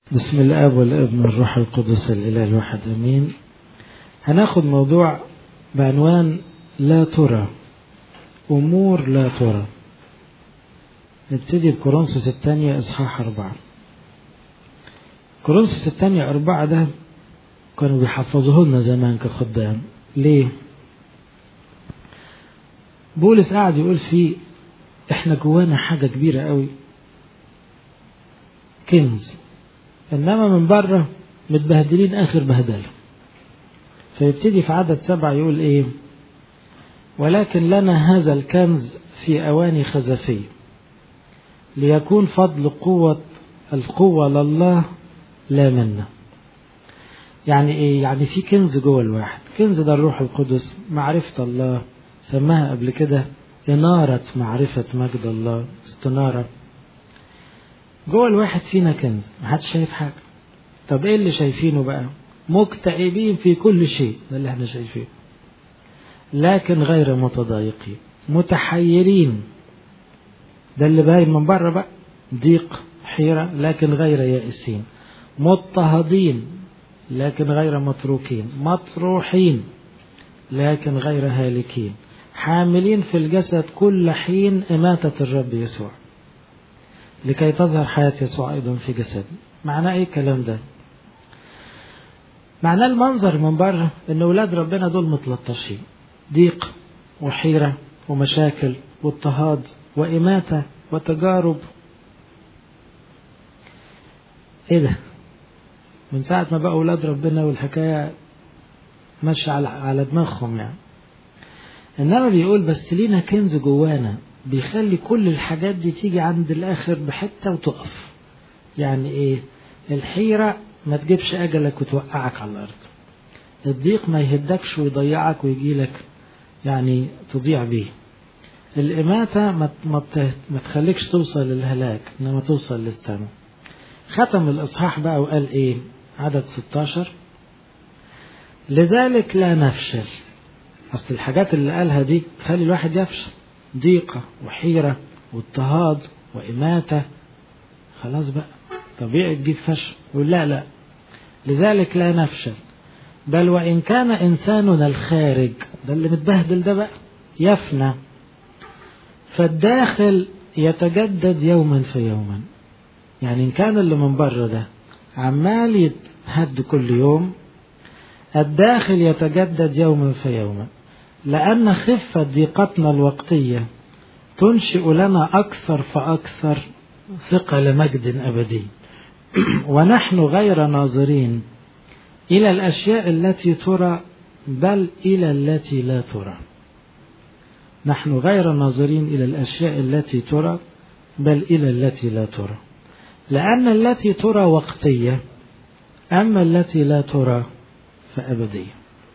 بسم الاب والابن والروح القدس الاله الواحد امين هناخد موضوع بعنوان لا ترى امور لا ترى نبتدي بكورنثوس الثانية اصحاح اربعة كورنثوس الثانية اربعة ده كانوا بيحفظوه لنا زمان كخدام ليه بولس قاعد يقول فيه احنا جوانا حاجة كبيرة قوي كنز انما من بره متبهدلين اخر بهدله فيبتدي في عدد سبعة يقول ايه ولكن لنا هذا الكنز في اواني خزفية ليكون فضل قوة القوة لله لا منا يعني ايه يعني في كنز جوه الواحد كنز ده الروح القدس معرفة الله سماها قبل كده إنارة معرفة مجد الله استنارة جوه الواحد فينا كنز محدش شايف حاجة طب ايه اللي شايفينه بقى مكتئبين في كل شيء ده اللي احنا شايفينه لكن غير متضايقين متحيرين ده اللي باين من بره بقى ضيق حيرة لكن غير يائسين مضطهدين لكن غير متروكين مطروحين لكن غير هالكين حاملين في الجسد كل حين إماتة الرب يسوع لكي تظهر حياة يسوع أيضا في جسد معناه إيه الكلام ده معناه المنظر من بره إن أولاد ربنا دول متلطشين ضيق وحيرة ومشاكل واضطهاد وإماتة وتجارب إيه ده من ساعة ما بقى أولاد ربنا والحكاية ماشية على على دماغهم يعني إنما بيقول بس لينا كنز جوانا بيخلي كل الحاجات دي تيجي عند الآخر بحتة وتقف يعني إيه الحيرة ما تجيبش أجلك وتوقعك على الأرض الضيق ما يهدكش ويضيعك ويجي لك يعني تضيع بيه الإماتة ما ما تخليكش توصل للهلاك إنما توصل للسماء ختم الإصحاح بقى وقال إيه عدد 16 لذلك لا نفشل أصل الحاجات اللي قالها دي تخلي الواحد يفشل ضيقة وحيرة واضطهاد وإماتة خلاص بقى طبيعي تجيب فشل يقول لا لا لذلك لا نفشل بل وإن كان إنساننا الخارج ده اللي متبهدل ده بقى يفنى فالداخل يتجدد يوما في يوما يعني إن كان اللي من بره ده عمال يتهد كل يوم الداخل يتجدد يوما في يوما لأن خفة ضيقتنا الوقتية تنشئ لنا أكثر فأكثر ثقل مجد أبدي ونحن غير ناظرين إلى الأشياء التي ترى بل إلى التي لا ترى نحن غير ناظرين إلى الأشياء التي ترى بل إلى التي لا ترى لأن التي ترى وقتية أما التي لا ترى فأبدية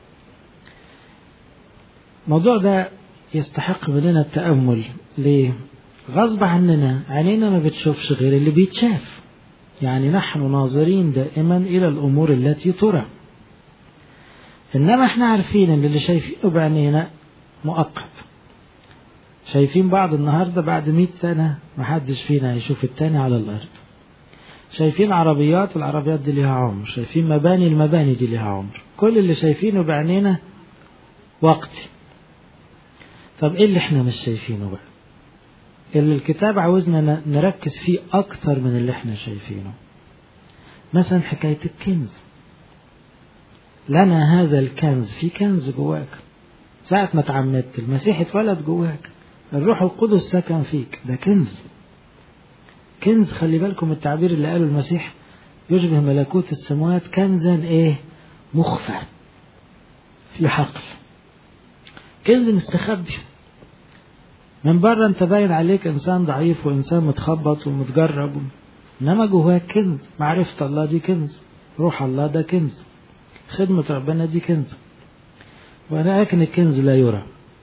الموضوع ده يستحق مننا التأمل ليه؟ غصب عننا عينينا ما بتشوفش غير اللي بيتشاف يعني نحن ناظرين دائما إلى الأمور التي ترى إنما احنا عارفين إن اللي شايفينه بعينينا مؤقت شايفين بعض النهاردة بعد مئة سنة محدش فينا هيشوف التاني على الأرض شايفين عربيات والعربيات دي ليها عمر شايفين مباني المباني دي ليها عمر كل اللي شايفينه بعينينا وقتي طب ايه اللي احنا مش شايفينه بقى اللي الكتاب عاوزنا نركز فيه اكتر من اللي احنا شايفينه مثلا حكاية الكنز لنا هذا الكنز في كنز جواك ساعة ما تعمدت المسيح اتولد جواك الروح القدس سكن فيك ده كنز كنز خلي بالكم التعبير اللي قاله المسيح يشبه ملكوت السماوات كنزا ايه مخفى في حقل كنز مستخبي من بره انت باين عليك انسان ضعيف وانسان متخبط ومتجرب انما جواك كنز معرفة الله دي كنز روح الله ده كنز خدمة ربنا دي كنز ولكن الكنز لا يرى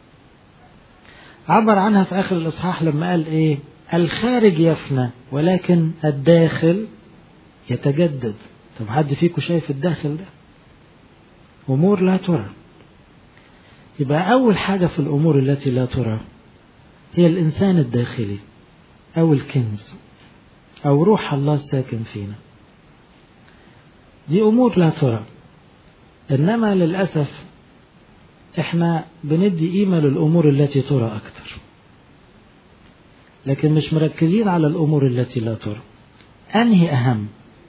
عبر عنها في اخر الاصحاح لما قال ايه الخارج يفنى ولكن الداخل يتجدد طب حد فيكم شايف الداخل ده امور لا ترى يبقى اول حاجه في الامور التي لا ترى هي الانسان الداخلي او الكنز او روح الله الساكن فينا دي أمور لا ترى إنما للأسف إحنا بندي قيمة للأمور التي ترى أكثر لكن مش مركزين على الأمور التي لا ترى أنهي أهم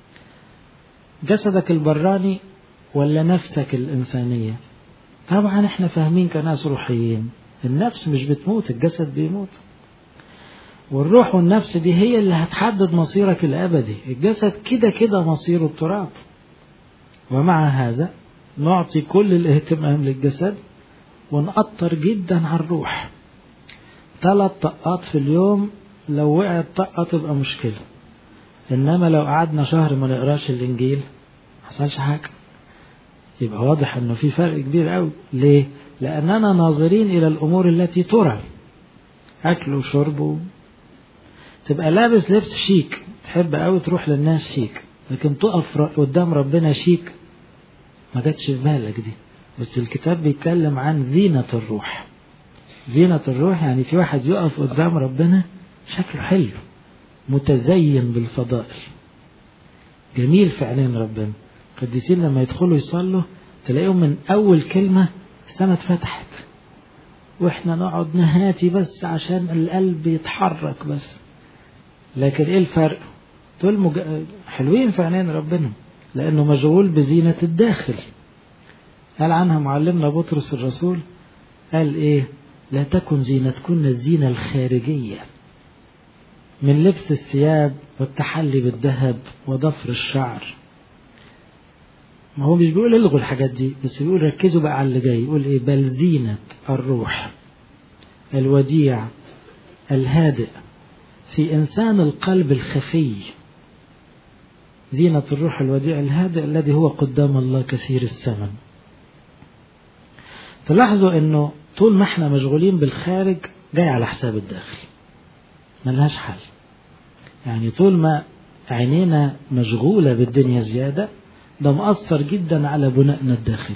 جسدك البراني ولا نفسك الإنسانية طبعا احنا فاهمين كناس روحيين النفس مش بتموت الجسد بيموت والروح والنفس دي هي اللي هتحدد مصيرك الأبدي الجسد كده كده مصيره التراب ومع هذا نعطي كل الاهتمام للجسد ونقطر جدا على الروح ثلاث طقات في اليوم لو وقعت طقة تبقى مشكلة إنما لو قعدنا شهر ما نقراش الإنجيل حصلش حاجة يبقى واضح إنه في فرق كبير قوي ليه؟ لأننا ناظرين إلى الأمور التي ترى أكل وشرب تبقى لابس لبس شيك تحب قوي تروح للناس شيك لكن تقف قدام ربنا شيك ما جاتش في بالك دي بس الكتاب بيتكلم عن زينة الروح زينة الروح يعني في واحد يقف قدام ربنا شكله حلو متزين بالفضائل جميل في عينين ربنا القديسين لما يدخلوا يصلوا تلاقيهم من أول كلمة السماء اتفتحت واحنا نقعد نهاتي بس عشان القلب يتحرك بس لكن ايه الفرق دول مج... حلوين في عينين ربنا لانه مشغول بزينة الداخل قال عنها معلمنا بطرس الرسول قال ايه لا تكن زينتكن الزينة الخارجية من لبس الثياب والتحلي بالذهب وضفر الشعر ما هو مش بيقول الغوا الحاجات دي بس بيقول ركزوا بقى على اللي جاي يقول ايه بل زينة الروح الوديع الهادئ في إنسان القلب الخفي زينة الروح الوديع الهادئ الذي هو قدام الله كثير الثمن تلاحظوا انه طول ما احنا مشغولين بالخارج جاي على حساب الداخل ملهاش حل يعني طول ما عينينا مشغولة بالدنيا زيادة ده مأثر جدا على بنائنا الداخلي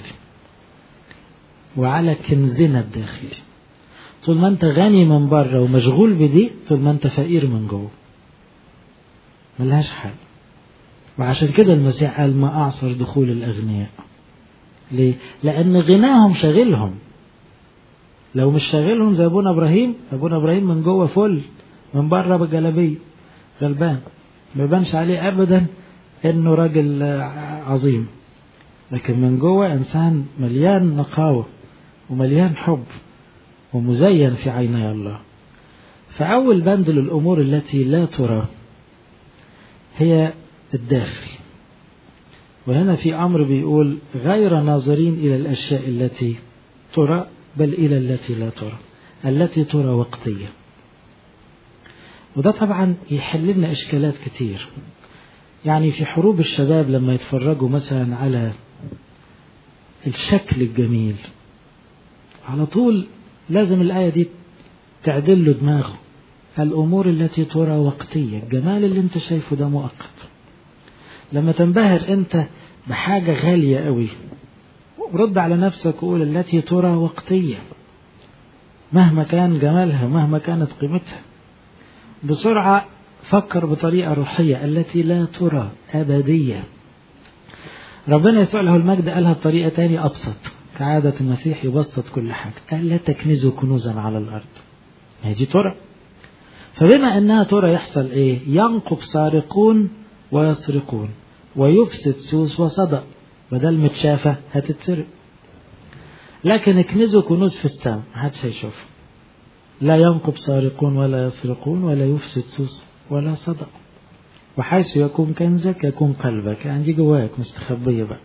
وعلى كنزنا الداخلي طول ما انت غني من بره ومشغول بدي طول ما انت فقير من جوه ملهاش حل وعشان كده المسيح قال ما أعصر دخول الأغنياء ليه؟ لأن غناهم شاغلهم لو مش شاغلهم زي أبونا إبراهيم أبونا إبراهيم من جوه فل من بره بجلابية غلبان ما يبانش عليه أبدا إنه راجل عظيم لكن من جوه إنسان مليان نقاوة ومليان حب ومزين في عيني الله فأول بند للأمور التي لا ترى هي الداخل وهنا في أمر بيقول غير ناظرين إلى الأشياء التي ترى بل إلى التي لا ترى التي ترى وقتية وده طبعا يحل لنا إشكالات كتير يعني في حروب الشباب لما يتفرجوا مثلا على الشكل الجميل على طول لازم الآية دي تعدل له دماغه الأمور التي ترى وقتية الجمال اللي انت شايفه ده مؤقت لما تنبهر انت بحاجة غالية قوي رد على نفسك وقول التي ترى وقتية مهما كان جمالها مهما كانت قيمتها بسرعة فكر بطريقة روحية التي لا ترى أبدية ربنا يسوع له المجد قالها بطريقة تانية أبسط كعادة المسيح يبسط كل حاجة قال لا تكنزوا كنوزا على الأرض ما هي دي ترى فبما أنها ترى يحصل إيه ينقب سارقون ويسرقون ويفسد سوس وصدق بدل متشافة هتتسرق لكن اكنزوا كنوز في السماء محدش هيشوف لا ينقب سارقون ولا يسرقون ولا يفسد سوس ولا صدق وحيث يكون كنزك يكون قلبك يعني دي جواك مستخبية بقى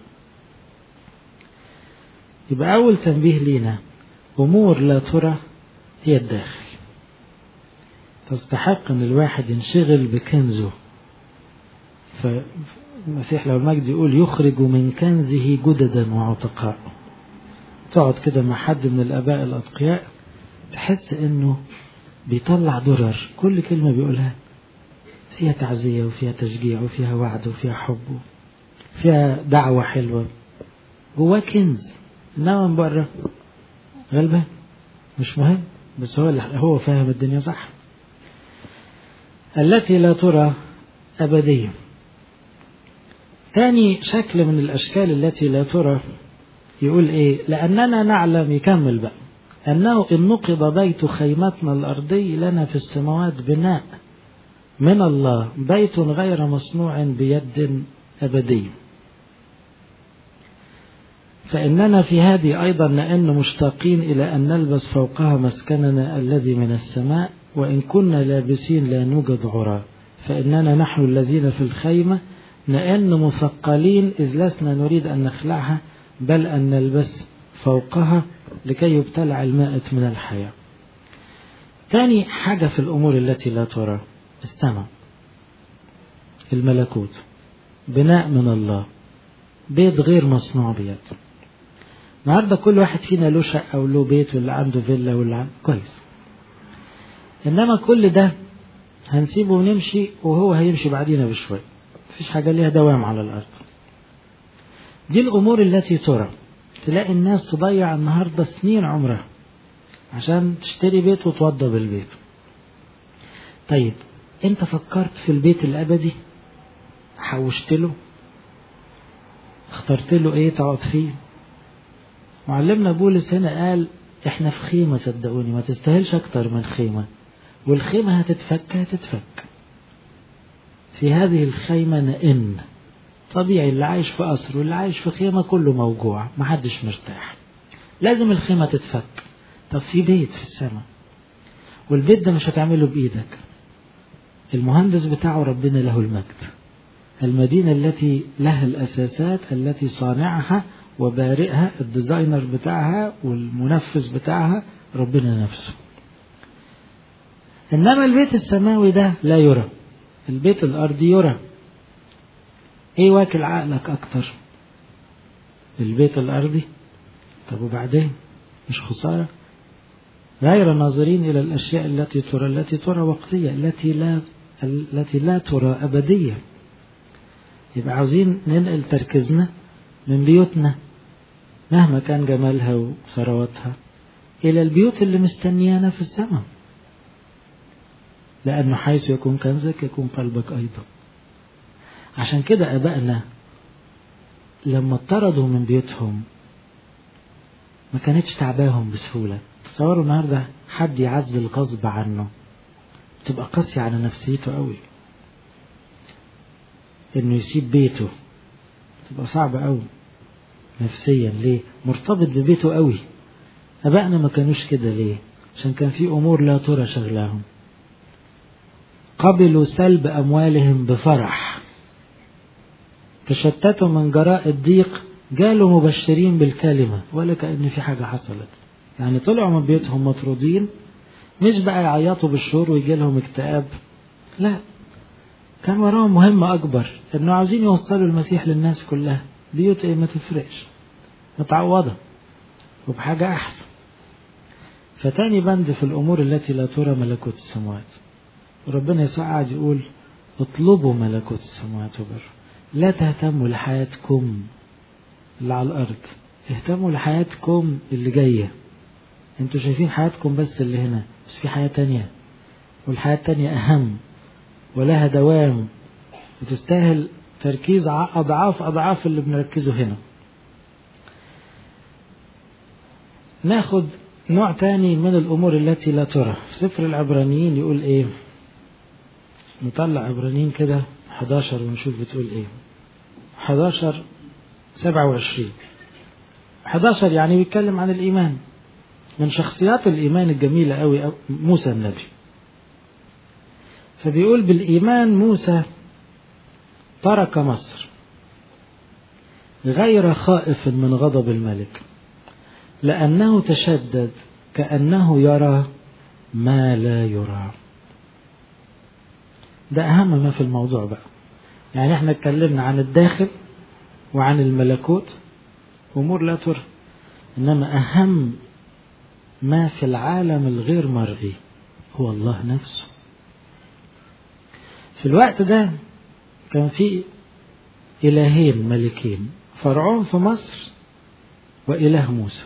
يبقى أول تنبيه لينا أمور لا ترى هي الداخل تستحق أن الواحد ينشغل بكنزه فالمسيح لو المجد يقول يخرج من كنزه جددا وعتقاء تقعد كده مع حد من الآباء الأتقياء تحس إنه بيطلع درر كل كلمة بيقولها فيها تعزية وفيها تشجيع وفيها وعد وفيها حب فيها دعوة حلوة جواه كنز انما من بره غلبان مش مهم بس هو هو فاهم الدنيا صح التي لا ترى أبدية تاني شكل من الأشكال التي لا ترى يقول إيه لأننا نعلم يكمل بقى أنه إن نقض بيت خيمتنا الأرضي لنا في السماوات بناء من الله بيت غير مصنوع بيد أبدي فإننا في هذه أيضا نأن مشتاقين إلى أن نلبس فوقها مسكننا الذي من السماء وإن كنا لابسين لا نوجد عرى فإننا نحن الذين في الخيمة نأن مثقلين إذ لسنا نريد أن نخلعها بل أن نلبس فوقها لكي يبتلع المائت من الحياة تاني حاجة في الأمور التي لا ترى السماء الملكوت بناء من الله بيت غير مصنوع بيد النهارده كل واحد فينا له شقة وله بيت واللي عنده فيلا واللي عنده كويس إنما كل ده هنسيبه ونمشي وهو هيمشي بعدينا بشوية مفيش حاجة ليها دوام على الأرض دي الأمور التي ترى تلاقي الناس تضيع النهاردة سنين عمرها عشان تشتري بيت وتوضب البيت طيب انت فكرت في البيت الأبدي حوشت له اخترت له ايه تقعد فيه معلمنا بولس هنا قال احنا في خيمة صدقوني ما تستاهلش اكتر من خيمة والخيمة هتتفك هتتفك في هذه الخيمة نئن طبيعي اللي عايش في قصر واللي عايش في خيمة كله موجوع محدش مرتاح لازم الخيمة تتفك طب في بيت في السماء والبيت ده مش هتعمله بإيدك المهندس بتاعه ربنا له المجد المدينة التي لها الأساسات التي صانعها وبارئها الديزاينر بتاعها والمنفذ بتاعها ربنا نفسه إنما البيت السماوي ده لا يرى البيت الأرضي يرى إيه واكل عقلك أكتر البيت الأرضي طب وبعدين مش خسارة غير ناظرين إلى الأشياء التي ترى التي ترى وقتية التي لا التي لا ترى أبدية يبقى عاوزين ننقل تركيزنا من بيوتنا مهما كان جمالها وثرواتها إلى البيوت اللي مستنيانا في السماء لأنه حيث يكون كنزك يكون قلبك أيضا عشان كده أبائنا لما اطردوا من بيوتهم ما كانتش تعباهم بسهولة تصوروا النهاردة حد يعزل غصب عنه تبقى قاسية على نفسيته قوي انه يسيب بيته تبقى صعبة قوي نفسيا ليه مرتبط ببيته قوي ابائنا ما كانوش كده ليه عشان كان في امور لا ترى شغلاهم قبلوا سلب اموالهم بفرح تشتتوا من جراء الضيق جالوا مبشرين بالكلمة ولا كأن في حاجة حصلت يعني طلعوا من بيتهم مطرودين مش بقى يعيطوا بالشهور ويجي لهم اكتئاب لا كان وراهم مهمة أكبر إنه عاوزين يوصلوا المسيح للناس كلها بيوت إيه ما تفرقش متعوضة وبحاجة أحسن فتاني بند في الأمور التي لا ترى ملكوت السماوات ربنا يسوع قاعد يقول اطلبوا ملكوت السماوات وبر لا تهتموا لحياتكم اللي على الأرض اهتموا لحياتكم اللي جاية انتوا شايفين حياتكم بس اللي هنا بس في حياة تانية والحياة التانية أهم ولها دوام وتستاهل تركيز أضعاف أضعاف اللي بنركزه هنا ناخد نوع تاني من الأمور التي لا ترى في سفر العبرانيين يقول إيه نطلع عبرانيين كده 11 ونشوف بتقول إيه 11 27 11 يعني بيتكلم عن الإيمان من شخصيات الإيمان الجميلة أوي موسى النبي فبيقول بالإيمان موسى ترك مصر غير خائف من غضب الملك لأنه تشدد كأنه يرى ما لا يرى ده أهم ما في الموضوع بقى يعني احنا اتكلمنا عن الداخل وعن الملكوت أمور لا ترى إنما أهم ما في العالم الغير مرئي هو الله نفسه في الوقت ده كان في إلهين ملكين فرعون في مصر وإله موسى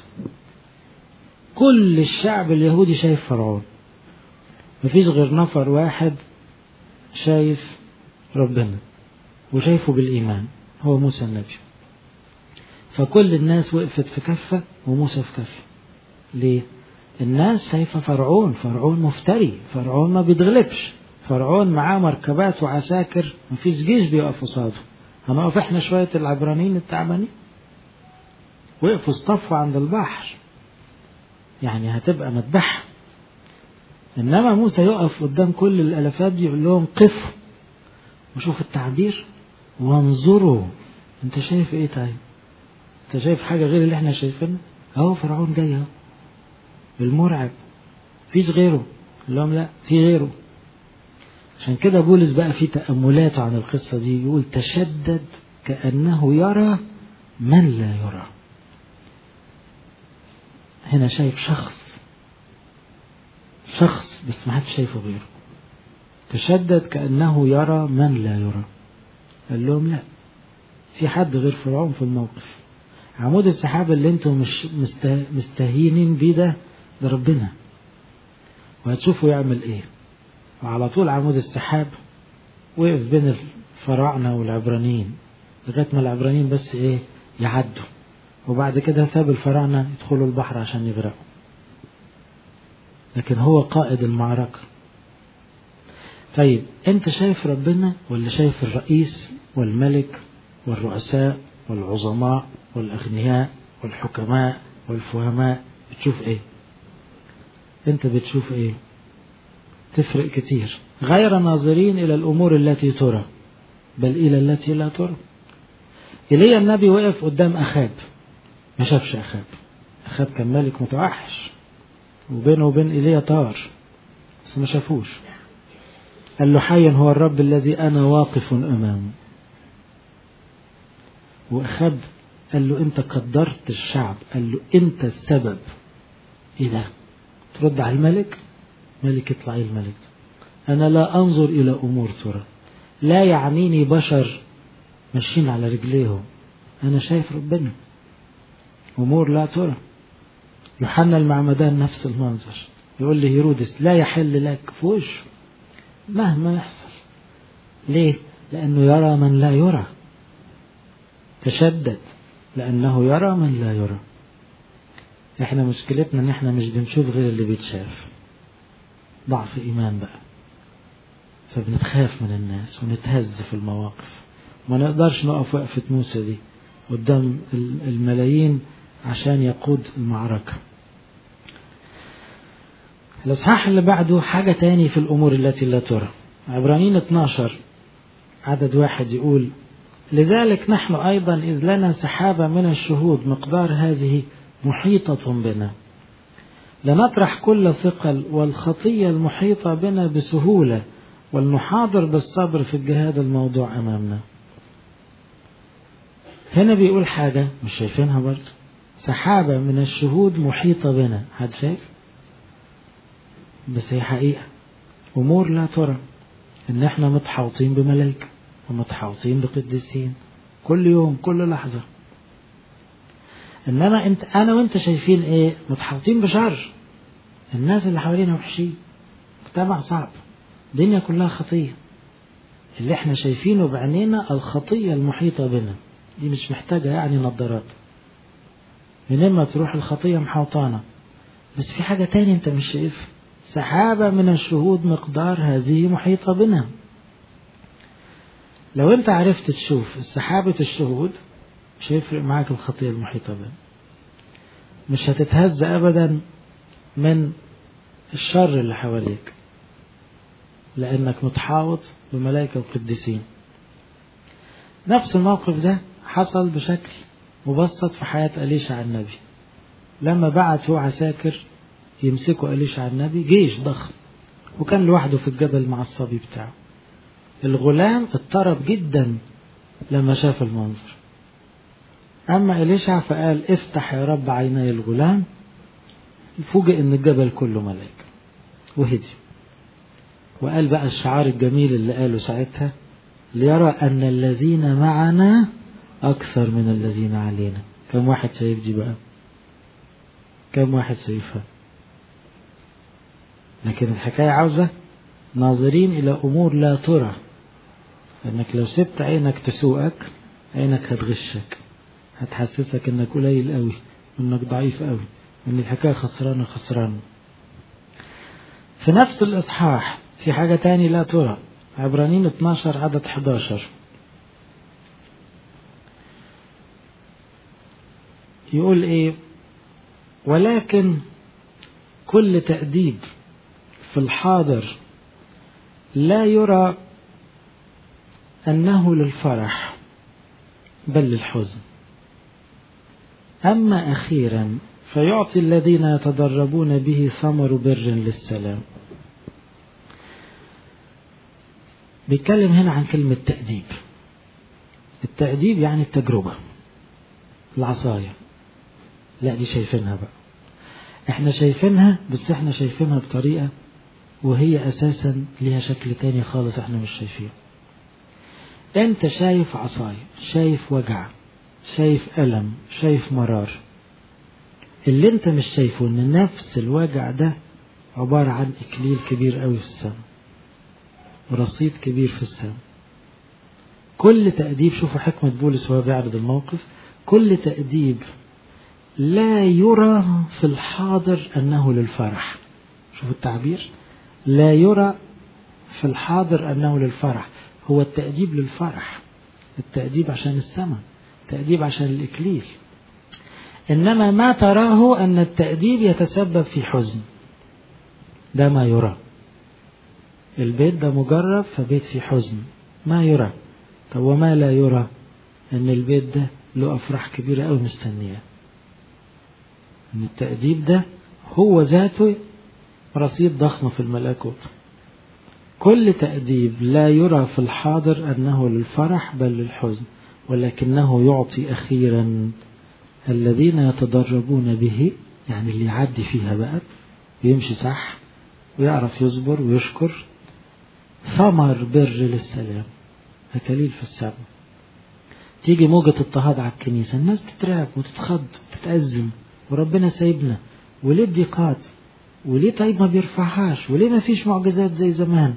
كل الشعب اليهودي شايف فرعون مفيش غير نفر واحد شايف ربنا وشايفه بالإيمان هو موسى النبي فكل الناس وقفت في كفة وموسى في كفة ليه الناس شايفة فرعون فرعون مفتري فرعون ما بيتغلبش فرعون معاه مركبات وعساكر مفيش جيش بيقف قصاده هنقف احنا شوية العبرانيين التعبانين وقفوا اصطفوا عند البحر يعني هتبقى مذبحة إنما موسى يقف قدام كل الألفات دي يقول لهم قفوا وشوف التعبير وانظروا انت شايف ايه طيب انت شايف حاجة غير اللي احنا شايفينها اهو فرعون جاي اهو المرعب فيش غيره قال لهم لا في غيره عشان كده بولس بقى في تأملاته عن القصة دي يقول تشدد كأنه يرى من لا يرى هنا شايف شخص شخص بس ما حدش شايفه غيره تشدد كأنه يرى من لا يرى قال لهم لا في حد غير فرعون في الموقف عمود السحاب اللي انتم مش مستهينين بيه ده ده ربنا وهتشوفوا يعمل ايه وعلى طول عمود السحاب وقف بين الفراعنة والعبرانيين لغاية ما العبرانيين بس ايه يعدوا وبعد كده ساب الفراعنة يدخلوا البحر عشان يغرقوا لكن هو قائد المعركة طيب انت شايف ربنا ولا شايف الرئيس والملك والرؤساء والعظماء والأغنياء والحكماء والفهماء بتشوف ايه انت بتشوف ايه تفرق كتير غير ناظرين إلى الأمور التي ترى بل إلى التي لا ترى إلي النبي وقف قدام أخاب ما شافش أخاب أخاب كان ملك متوحش وبينه وبين إيليا طار بس ما شافوش قال له حيا هو الرب الذي أنا واقف أمامه وأخاب قال له أنت قدرت الشعب قال له أنت السبب إيه ده ترد على الملك ملك يطلع إيه الملك أنا لا أنظر إلى أمور ترى لا يعنيني بشر ماشيين على رجليهم أنا شايف ربنا أمور لا ترى يوحنا المعمدان نفس المنظر يقول لي هيرودس لا يحل لك في وشه مهما يحصل ليه لأنه يرى من لا يرى تشدد لأنه يرى من لا يرى احنا مشكلتنا ان احنا مش بنشوف غير اللي بيتشاف ضعف ايمان بقى فبنتخاف من الناس ونتهز في المواقف ما نقدرش نقف وقفة موسى دي قدام الملايين عشان يقود المعركة الإصحاح اللي بعده حاجة تاني في الأمور التي لا ترى عبرانيين 12 عدد واحد يقول لذلك نحن أيضا إذ لنا سحابة من الشهود مقدار هذه محيطة بنا لنطرح كل ثقل والخطية المحيطة بنا بسهولة ولنحاضر بالصبر في الجهاد الموضوع أمامنا هنا بيقول حاجة مش شايفينها برضه سحابة من الشهود محيطة بنا حد شايف بس هي حقيقة أمور لا ترى إن إحنا متحوطين بملائكة ومتحوطين بقديسين كل يوم كل لحظة إنما أنت أنا وأنت شايفين إيه متحوطين بشر الناس اللي حوالينا وحشين مجتمع صعب الدنيا كلها خطية اللي احنا شايفينه بعينينا الخطية المحيطة بنا دي مش محتاجة يعني نظارات من ما تروح الخطية محوطانة بس في حاجة تانية انت مش شايفها سحابة من الشهود مقدار هذه محيطة بنا لو انت عرفت تشوف سحابة الشهود مش هيفرق معاك الخطية المحيطة بنا مش هتتهز ابدا من الشر اللي حواليك لانك متحاوط بملائكة وقديسين نفس الموقف ده حصل بشكل مبسط في حياة أليشع النبي لما بعت هو عساكر يمسكوا أليشع النبي جيش ضخم وكان لوحده في الجبل مع الصبي بتاعه الغلام اضطرب جدا لما شاف المنظر أما إليشع فقال افتح يا رب عيني الغلام فوجئ إن الجبل كله ملائكة وهدي وقال بقى الشعار الجميل اللي قاله ساعتها ليرى أن الذين معنا أكثر من الذين علينا كم واحد شايف دي بقى كم واحد شايفها لكن الحكاية عاوزة ناظرين إلى أمور لا ترى لأنك لو سبت عينك تسوقك عينك هتغشك هتحسسك انك قليل قوي وانك ضعيف قوي وان الحكاية خسرانة خسرانة في نفس الإصحاح في حاجة تاني لا ترى عبرانيين 12 عدد 11 يقول ايه ولكن كل تأديب في الحاضر لا يرى أنه للفرح بل للحزن أما أخيرا فيعطي الذين يتدربون به ثمر بر للسلام بيتكلم هنا عن كلمة تأديب التأديب يعني التجربة العصاية لا دي شايفينها بقى احنا شايفينها بس احنا شايفينها بطريقة وهي اساسا ليها شكل تاني خالص احنا مش شايفينه انت شايف عصاية شايف وجع شايف ألم شايف مرار اللي انت مش شايفه ان نفس الوجع ده عبارة عن اكليل كبير قوي في السماء ورصيد كبير في السماء كل تأديب شوفوا حكمة بولس وهو بيعرض الموقف كل تأديب لا يرى في الحاضر أنه للفرح شوفوا التعبير لا يرى في الحاضر أنه للفرح هو التأديب للفرح التأديب عشان السماء التأديب عشان الإكليل إنما ما تراه أن التأديب يتسبب في حزن ده ما يرى البيت ده مجرب فبيت فيه حزن ما يرى طب وما لا يرى أن البيت ده له أفراح كبيرة أوي مستنياه أن التأديب ده هو ذاته رصيد ضخم في الملكوت كل تأديب لا يرى في الحاضر أنه للفرح بل للحزن ولكنه يعطي أخيرا الذين يتدربون به يعني اللي يعدي فيها بقى ويمشي صح ويعرف يصبر ويشكر ثمر بر للسلام أكاليل في السماء تيجي موجة اضطهاد على الكنيسة الناس تترعب وتتخض وتتأزم وربنا سايبنا وليه الضيقات وليه طيب ما بيرفعهاش وليه ما فيش معجزات زي زمان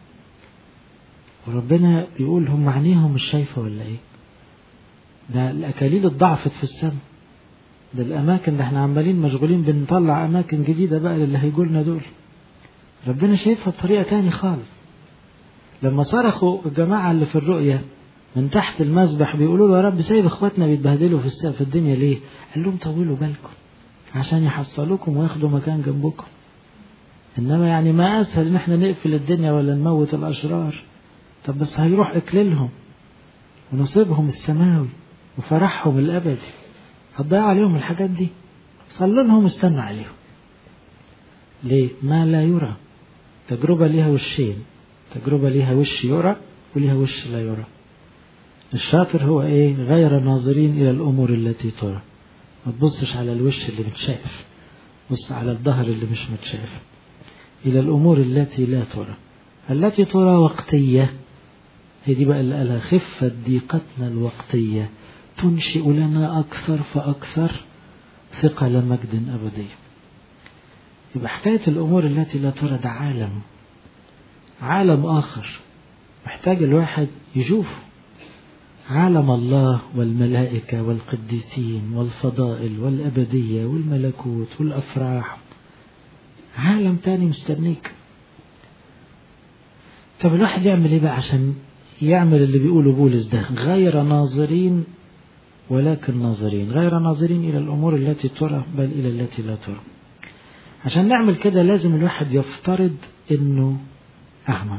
وربنا بيقول هم عينيهم مش شايفة ولا ايه ده الأكاليل اتضعفت في السماء ده الأماكن ده احنا عمالين مشغولين بنطلع أماكن جديدة بقى للي هيجولنا دول ربنا شايفها بطريقة تاني خالص لما صرخوا الجماعة اللي في الرؤية من تحت المسبح بيقولوا له يا رب سايب اخواتنا بيتبهدلوا في السقف في الدنيا ليه؟ قال لهم طولوا بالكم عشان يحصلوكم وياخدوا مكان جنبكم. انما يعني ما اسهل ان احنا نقفل الدنيا ولا نموت الاشرار. طب بس هيروح اكللهم ونصيبهم السماوي وفرحهم الابدي. هتضيع عليهم الحاجات دي. صلوا لهم واستنوا عليهم. ليه؟ ما لا يرى. تجربة ليها وشين. تجربة ليها وش يرى وليها وش لا يرى. الشاطر هو ايه غير ناظرين الى الامور التي ترى ما تبصش على الوش اللي متشاف بص على الظهر اللي مش متشاف الى الامور التي لا ترى التي ترى وقتية هي دي بقى اللي قالها خفة ضيقتنا الوقتية تنشئ لنا أكثر فأكثر ثقل مجد أبدي يبقى حكاية الأمور التي لا ترى ده عالم عالم آخر محتاج الواحد يشوفه عالم الله والملائكة والقديسين والفضائل والأبدية والملكوت والأفراح عالم تاني مستنيك طب الواحد يعمل ايه بقى عشان يعمل اللي بيقوله بولس ده غير ناظرين ولكن ناظرين غير ناظرين إلى الأمور التي ترى بل إلى التي لا ترى عشان نعمل كده لازم الواحد يفترض انه أعمى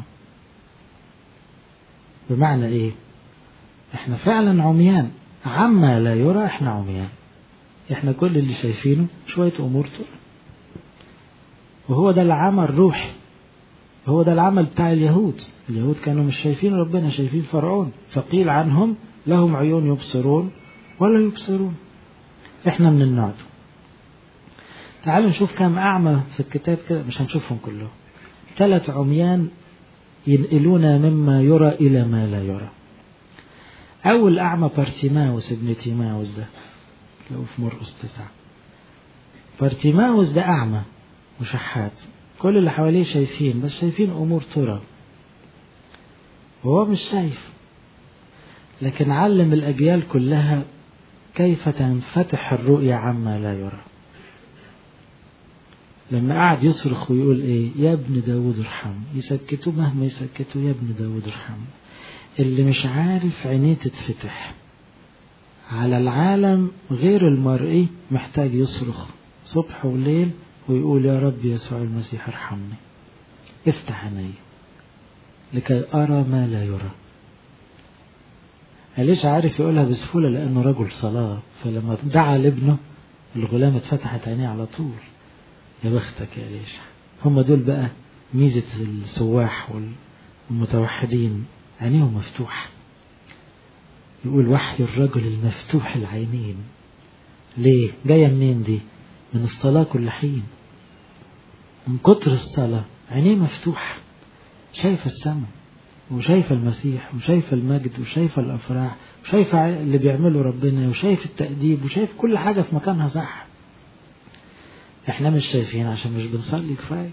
بمعنى ايه احنا فعلا عميان عما لا يرى احنا عميان احنا كل اللي شايفينه شوية امور ترى وهو ده العمى الروحي هو ده العمل بتاع اليهود اليهود كانوا مش شايفين ربنا شايفين فرعون فقيل عنهم لهم عيون يبصرون ولا يبصرون احنا من النوع ده تعالوا نشوف كم أعمى في الكتاب كده مش هنشوفهم كلهم ثلاث عميان ينقلون مما يرى إلى ما لا يرى أول أعمى بارتيماوس ابن تيماوس ده لو في مرقس تسعة بارتيماوس ده أعمى وشحات كل اللي حواليه شايفين بس شايفين أمور ترى وهو مش شايف لكن علم الأجيال كلها كيف تنفتح الرؤية عما لا يرى لما قعد يصرخ ويقول ايه يا ابن داود ارحم يسكتوه مهما يسكتوه يا ابن داود ارحم اللي مش عارف عينيه تتفتح على العالم غير المرئي محتاج يصرخ صبح وليل ويقول يا رب يسوع المسيح ارحمني افتح عيني لكي أرى ما لا يرى ليش عارف يقولها بسهولة لأنه رجل صلاة فلما دعا لابنه الغلام اتفتحت عينيه على طول يا بختك يا ليش هم دول بقى ميزة السواح والمتوحدين عينيهم مفتوحة يقول وحي الرجل المفتوح العينين ليه جاية منين دي من الصلاة كل حين من كتر الصلاة عينيه مفتوحة شايفة السماء وشايفة المسيح وشايفة المجد وشايفة الأفراح وشايفة اللي بيعمله ربنا وشايف التأديب وشايف كل حاجة في مكانها صح احنا مش شايفين عشان مش بنصلي كفاية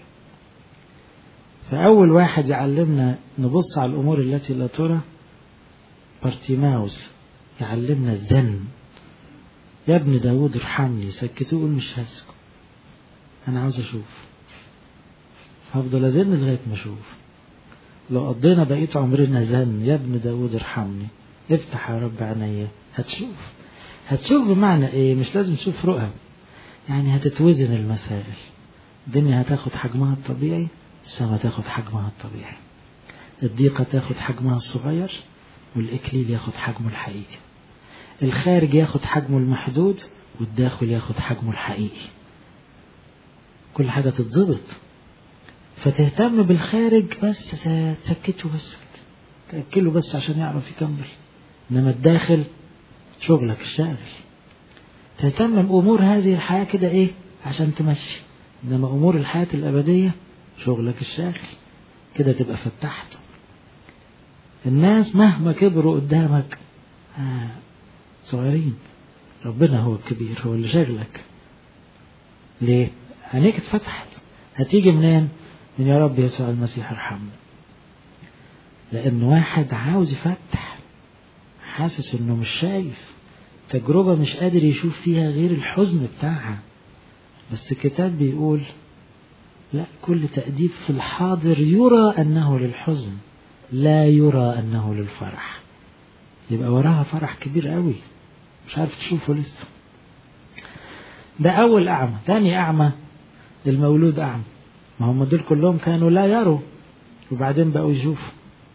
فأول واحد يعلمنا نبص على الأمور التي لا ترى بارتيماوس يعلمنا الزن يا ابن داود ارحمني سكتوه يقول مش هسكت أنا عاوز أشوف هفضل أزن لغاية ما أشوف لو قضينا بقية عمرنا زن يا ابن داود ارحمني افتح يا رب عينيا هتشوف هتشوف بمعنى ايه مش لازم تشوف رؤى يعني هتتوزن المسائل الدنيا هتاخد حجمها الطبيعي السماء تاخد حجمها الطبيعي الضيقة تاخد حجمها الصغير والإكليل ياخد حجمه الحقيقي الخارج ياخد حجمه المحدود والداخل ياخد حجمه الحقيقي كل حاجة تتظبط فتهتم بالخارج بس تسكته بس تأكله بس عشان يعرف يكمل إنما الداخل شغلك الشاغل تهتم بأمور هذه الحياة كده إيه عشان تمشي إنما أمور الحياة الأبدية شغلك الشاغل كده تبقى فتحت الناس مهما كبروا قدامك آه صغيرين ربنا هو الكبير هو اللي شغلك ليه عينيك اتفتحت هتيجي منين من يا رب يسوع المسيح ارحمنا لأن واحد عاوز يفتح حاسس انه مش شايف تجربة مش قادر يشوف فيها غير الحزن بتاعها بس الكتاب بيقول لا كل تأديب في الحاضر يرى أنه للحزن لا يرى أنه للفرح يبقى وراها فرح كبير قوي مش عارف تشوفه لسه ده أول أعمى تاني أعمى المولود أعمى ما هم دول كلهم كانوا لا يروا وبعدين بقوا يشوفوا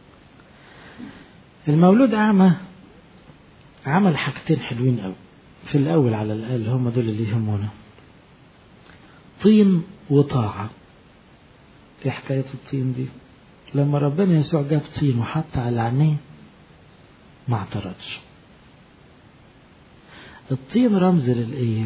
المولود أعمى عمل حاجتين حلوين قوي في الأول على الأقل هم دول اللي يهمونا طين وطاعة ايه حكاية الطين دي لما ربنا يسوع جاب طين وحط على عينيه ما اعترضش الطين رمز للايه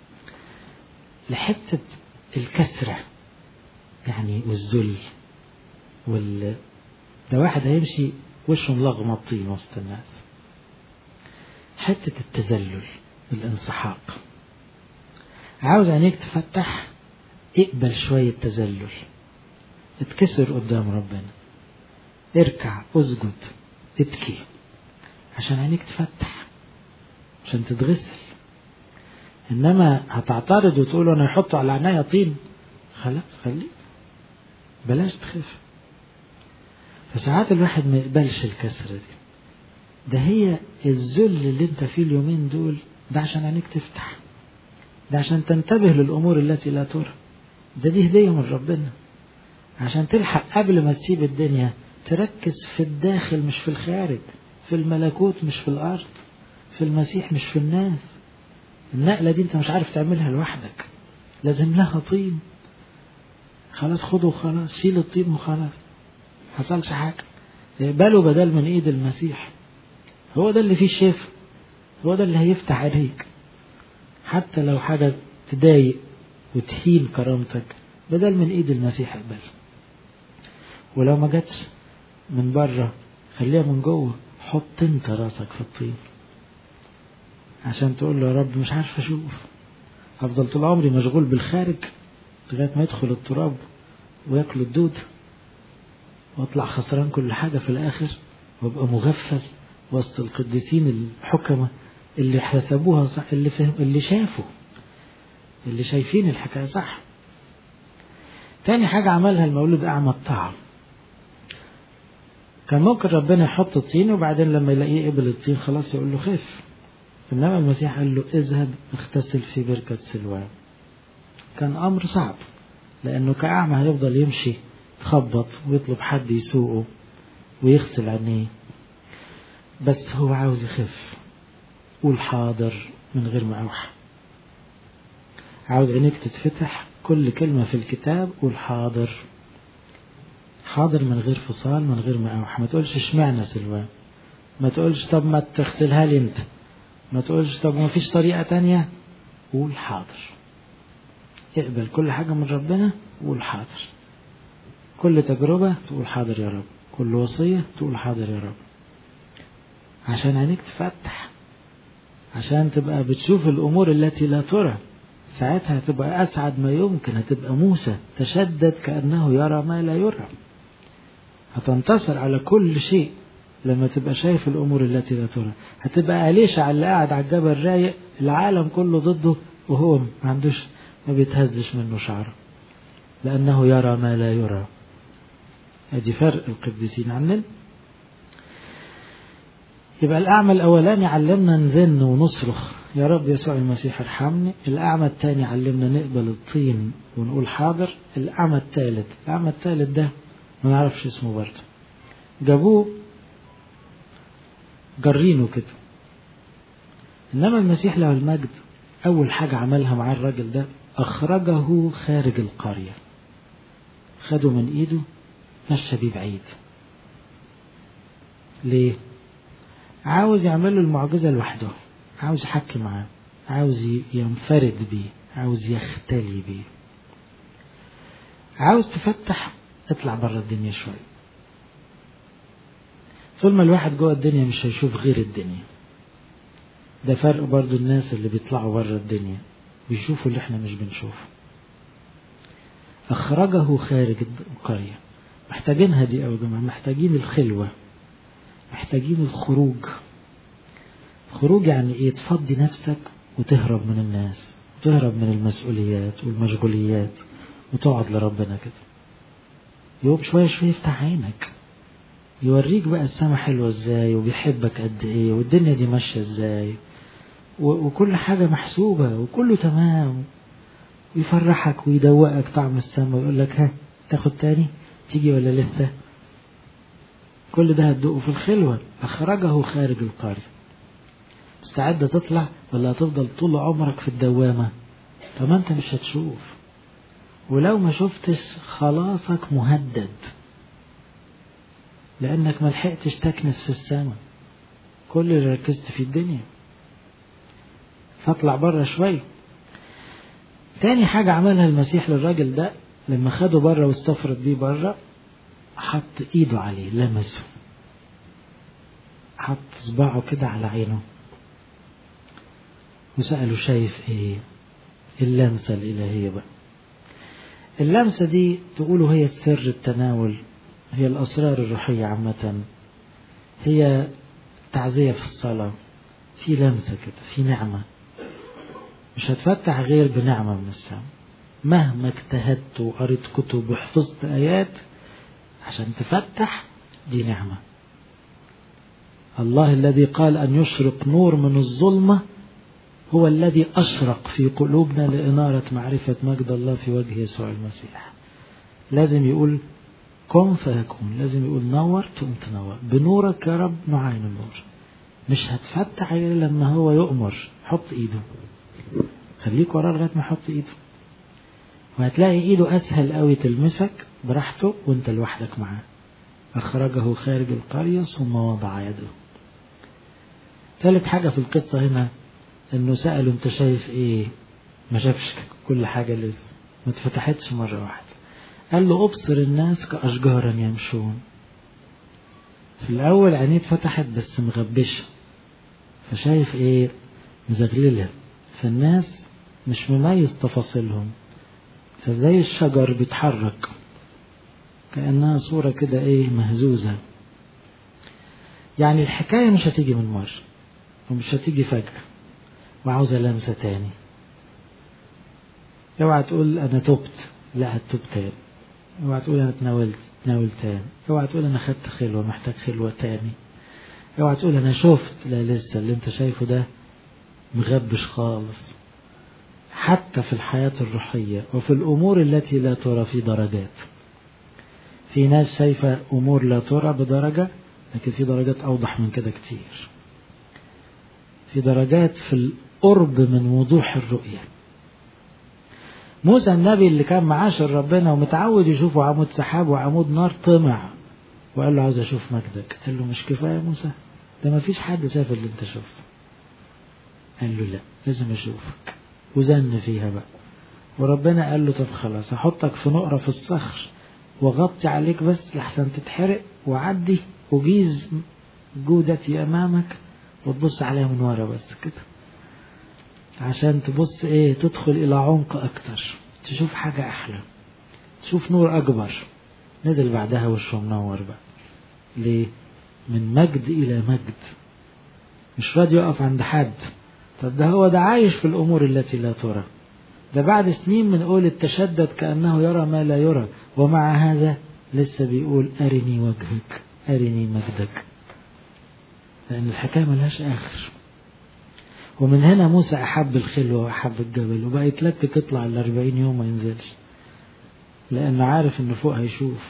لحتة الكسرة يعني والذل وال ده واحد هيمشي وشه ملغمة طين وسط الناس حتة التذلل الانسحاق عاوز عينيك تفتح اقبل شوية تذلل اتكسر قدام ربنا اركع اسجد ابكي عشان عينيك تفتح عشان تتغسل انما هتعترض وتقول انا يحطوا على عينيا طين خلاص خليك بلاش تخاف فساعات الواحد ما يقبلش الكسرة دي ده هي الذل اللي انت فيه اليومين دول ده عشان عينيك تفتح ده عشان تنتبه للأمور التي لا ترى ده دي هدية من ربنا عشان تلحق قبل ما تسيب الدنيا تركز في الداخل مش في الخارج في الملكوت مش في الأرض في المسيح مش في الناس النقلة دي انت مش عارف تعملها لوحدك لازم لها طين خلاص خده وخلاص شيل الطين وخلاص حصلش حاجة اقبله بدل من ايد المسيح هو ده اللي فيه الشفاء هو ده اللي هيفتح عليك حتى لو حاجة تضايق وتهين كرامتك بدل من ايد المسيح اقبل ولو ما جاتش من بره خليها من جوه حط انت راسك في الطين عشان تقول له يا رب مش عارف اشوف هفضل طول عمري مشغول بالخارج لغايه ما يدخل التراب وياكل الدود واطلع خسران كل حاجه في الاخر وابقى مغفل وسط القديسين الحكمة اللي حسبوها صح اللي فهم اللي شافوا اللي شايفين الحكاية صح تاني حاجة عملها المولود أعمى الطعم كان ممكن ربنا يحط الطين وبعدين لما يلاقيه قبل الطين خلاص يقول له خف إنما المسيح قال له اذهب اغتسل في بركة سلوان كان أمر صعب لأنه كأعمى هيفضل يمشي يخبط ويطلب حد يسوقه ويغسل عينيه بس هو عاوز يخف قول حاضر من غير ما أوحى عاوز عينيك تتفتح كل كلمة في الكتاب قول حاضر حاضر من غير فصال من غير ما أوحى ما تقولش اشمعنى سلوان ما تقولش طب ما تغسلها لي انت ما تقولش طب ما فيش طريقة تانية قول حاضر اقبل كل حاجة من ربنا وقول حاضر كل تجربة تقول حاضر يا رب كل وصية تقول حاضر يا رب عشان عينيك تفتح عشان تبقى بتشوف الأمور التي لا ترى ساعتها هتبقى أسعد ما يمكن هتبقى موسى تشدد كأنه يرى ما لا يرى هتنتصر على كل شيء لما تبقى شايف الأمور التي لا ترى هتبقى أليشع اللي قاعد على الجبل رايق العالم كله ضده وهو ما عندوش ما بيتهزش منه شعره لأنه يرى ما لا يرى ادي فرق القديسين عننا يبقى الأعمى الأولاني علمنا نزن ونصرخ يا رب يسوع المسيح ارحمني الأعمى الثاني علمنا نقبل الطين ونقول حاضر الأعمى الثالث الأعمى الثالث ده ما نعرفش اسمه برضه جابوه جرينه كده إنما المسيح له المجد أول حاجة عملها مع الراجل ده أخرجه خارج القرية خده من إيده مشى بيه بعيد ليه؟ عاوز يعمل له المعجزة لوحده عاوز يحكي معاه عاوز ينفرد بيه عاوز يختلي بيه عاوز تفتح اطلع بره الدنيا شوية طول ما الواحد جوه الدنيا مش هيشوف غير الدنيا ده فرق برضو الناس اللي بيطلعوا بره الدنيا بيشوفوا اللي احنا مش بنشوفه أخرجه خارج القرية محتاجينها دي أوي يا جماعة محتاجين الخلوة محتاجين الخروج خروج يعني ايه تفضي نفسك وتهرب من الناس وتهرب من المسؤوليات والمشغوليات وتقعد لربنا كده يوم شوية شوية يفتح عينك يوريك بقى السما حلوة ازاي وبيحبك قد ايه والدنيا دي ماشية ازاي وكل حاجة محسوبة وكله تمام ويفرحك ويدوقك طعم السما ويقول لك ها تاخد تاني تيجي ولا لسه كل ده هتدوقه في الخلوة أخرجه خارج القرية مستعد تطلع ولا هتفضل طول عمرك في الدوامة طب انت مش هتشوف ولو ما شفتش خلاصك مهدد لانك ما لحقتش تكنس في السماء كل اللي ركزت في الدنيا فاطلع بره شوية تاني حاجة عملها المسيح للراجل ده لما خده بره واستفرد بيه بره حط ايده عليه لمسه حط صباعه كده على عينه وسأله شايف ايه اللمسة الإلهية بقى اللمسة دي تقولوا هي السر التناول هي الأسرار الروحية عامة هي تعزية في الصلاة في لمسة كده في نعمة مش هتفتح غير بنعمة من السماء مهما اجتهدت وقريت كتب وحفظت آيات عشان تفتح دي نعمة الله الذي قال أن يشرق نور من الظلمة هو الذي أشرق في قلوبنا لإنارة معرفة مجد الله في وجه يسوع المسيح لازم يقول كن فيكون لازم يقول نور تقوم تنور بنورك يا رب نعين النور مش هتفتح غير لما هو يؤمر حط ايده خليك وراه لغايه ما يحط ايده وهتلاقي ايده اسهل قوي تلمسك براحته وانت لوحدك معاه اخرجه خارج القريه ثم وضع يده ثالث حاجه في القصه هنا انه سأله انت شايف ايه ما شافش كل حاجة اللي ما اتفتحتش مرة واحدة قال له ابصر الناس كأشجارا يمشون في الأول عينيه اتفتحت بس مغبشة فشايف ايه مزغللة فالناس مش مميز تفاصيلهم فزي الشجر بيتحرك كأنها صورة كده ايه مهزوزة يعني الحكاية مش هتيجي من مرة ومش هتيجي فجأة وعاوزة لمسة تاني اوعى تقول انا تبت لا هتوب تاني اوعى تقول انا اتناولت تناول تاني اوعى تقول انا خدت خلوة محتاج خلوة تاني اوعى تقول انا شفت لا لسه اللي انت شايفه ده مغبش خالص حتى في الحياة الروحية وفي الأمور التي لا ترى في درجات في ناس شايفة أمور لا ترى بدرجة لكن في درجات أوضح من كده كتير في درجات في القرب من وضوح الرؤية موسى النبي اللي كان معاشر ربنا ومتعود يشوفه عمود سحاب وعمود نار طمع وقال له عاوز اشوف مجدك قال له مش كفايه موسى ده ما فيش حد شاف اللي انت شفته قال له لا لازم اشوفك وزن فيها بقى وربنا قال له طب خلاص هحطك في نقرة في الصخر وغطي عليك بس لحسن تتحرق وعدي وجيز جودتي امامك وتبص عليها من ورا بس كده عشان تبص ايه تدخل الى عمق اكتر تشوف حاجة احلى تشوف نور اكبر نزل بعدها وشه منور بقى ليه من مجد الى مجد مش راضي يقف عند حد طب ده هو ده عايش في الامور التي لا ترى ده بعد سنين من قول التشدد كأنه يرى ما لا يرى ومع هذا لسه بيقول أرني وجهك أرني مجدك لأن الحكاية ملهاش آخر ومن هنا موسى أحب الخلوة وأحب الجبل وبقى يتلكك يطلع الأربعين يوم ما ينزلش لأنه عارف إنه فوق هيشوف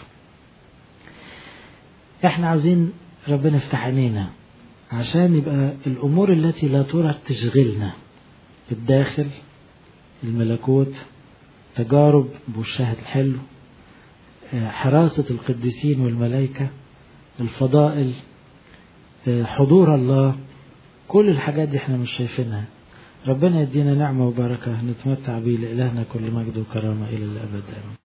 إحنا عاوزين ربنا يفتح عينينا عشان يبقى الأمور التي لا ترى تشغلنا الداخل الملكوت تجارب بوشها الحلو حراسة القديسين والملائكة الفضائل حضور الله كل الحاجات دي احنا مش شايفينها ربنا يدينا نعمة وبركة نتمتع بيه لإلهنا كل مجد وكرامة إلى الأبد آمين